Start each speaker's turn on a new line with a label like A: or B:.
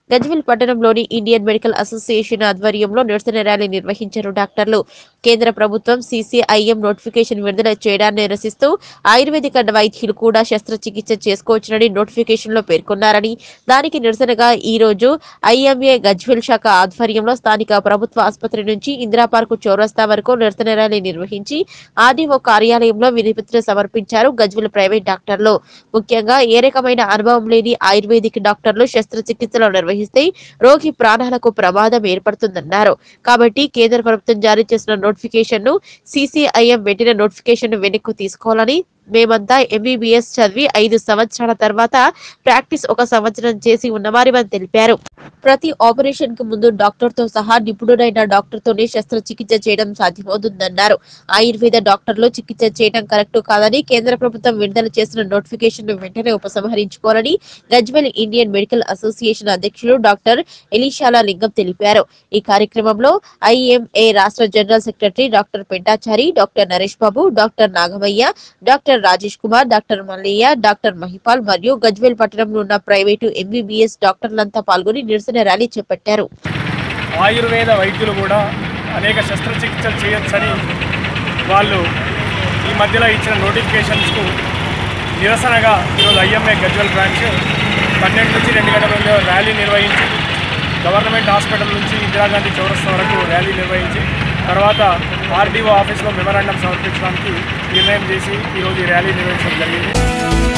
A: గజ్వెల్ పట్టణంలోని Indian Medical association ఆధ్వర్యంలో నిరసన ర్యాలీ నిర్వహించారు డాక్టర్లు కేంద్ర ప్రభుత్వం సీసీఐఎం నోటిఫికేషన్ విడుదల చేయడాన్ని నిరసిస్తూ ఆయుర్వేదిక వైద్యులు కూడా శస్త్రచికిత్స చేసుకోవచ్చునని నోటిఫికేషన్ లో పేర్కొన్నారని దానికి నిరసనగా ఈ రోజు ఐఎంఏ గజ్వెల్ శాఖ ఆధ్వర్యంలో స్థానిక ప్రభుత్వ ఆసుపత్రి నుంచి ఇందిరా పార్కు చౌరస్తా వరకు నిరసన ర్యాలీ నిర్వహించి ఆర్డీఓ కార్యాలయంలో వినతిపత్రం సమర్పించారు గజ్వెల్ ప్రైవేట్ డాక్టర్లు ముఖ్యంగా ఏ రకమైన అనుభవం లేని ఆయుర్వేదిక్ డాక్టర్లు శస్త్రచికిత్సలు నిర్వహిస్తే రోగి ప్రాణాలకు ప్రమాదం ఏర్పడుతుందన్నారు కాబట్టి కేంద్ర ప్రభుత్వం జారీ చేసిన నోటిఫికేషన్ ను సీసీఐఎం పెట్టిన నోటిఫికేషన్ ను వెనక్కు తీసుకోవాలని మేమంతా ఎంబీబీఎస్ చదివి ఐదు సంవత్సరాల తర్వాత ప్రాక్టీస్ ఒక సంవత్సరం చేసి ఉన్నవారిమని తెలిపారు ప్రతి ఆపరేషన్ కు ముందు డాక్టర్ తో సహా నిపుణుడైన డాక్టర్ తోనే శస్త్రచికిత్స చేయడం సాధ్యమవుతుందన్నారు ఆయుర్వేద డాక్టర్లు చికిత్స చేయడం కరెక్ట్ కాదని కేంద్ర ప్రభుత్వం విడుదల చేసిన నోటిఫికేషన్ ను వెంటనే ఉపసంహరించుకోవాలని గజ్వెల్ ఇండియన్ మెడికల్ అసోసియేషన్ అధ్యక్షులు డాక్టర్ ఎలీషాల లింగం తెలిపారు ఈ కార్యక్రమంలో ఐఎంఏ రాష్ట్ర general secretary doctor Pentachari doctor Naresh Babu doctor Nagamayya doctor Rajesh Kumar doctor Mallayya doctor Mahipal మరియు గజ్వేల్ పట్టణంలో ఉన్న ప్రైవేటు ఎంబీబీఎస్ డాక్టర్లంతా పాల్గొని నిరసన ర్యాలీ చేపట్టారు
B: ఆయుర్వేద వైద్యులు కూడా అనేక శస్త్రచికిత్సలు చేయొచ్చని వాళ్ళు ఈ మధ్యలో ఇచ్చిన నోటిఫికేషన్స్కు నిరసనగా ఈరోజు ఐఎంఏ గజ్వల్ బ్రాంచ్ పన్నెండు నుంచి రెండు గంటల మధ్య ర్యాలీ నిర్వహించి గవర్నమెంట్ హాస్పిటల్ నుంచి ఇందిరాగాంధీ చౌరస్తా వరకు ర్యాలీ నిర్వహించి తర్వాత ఆర్డీఓ ఆఫీస్లో మెమరాండం సమర్పించడానికి నిర్ణయం చేసి ఈరోజు ఈ ర్యాలీ నిర్వహించడం జరిగింది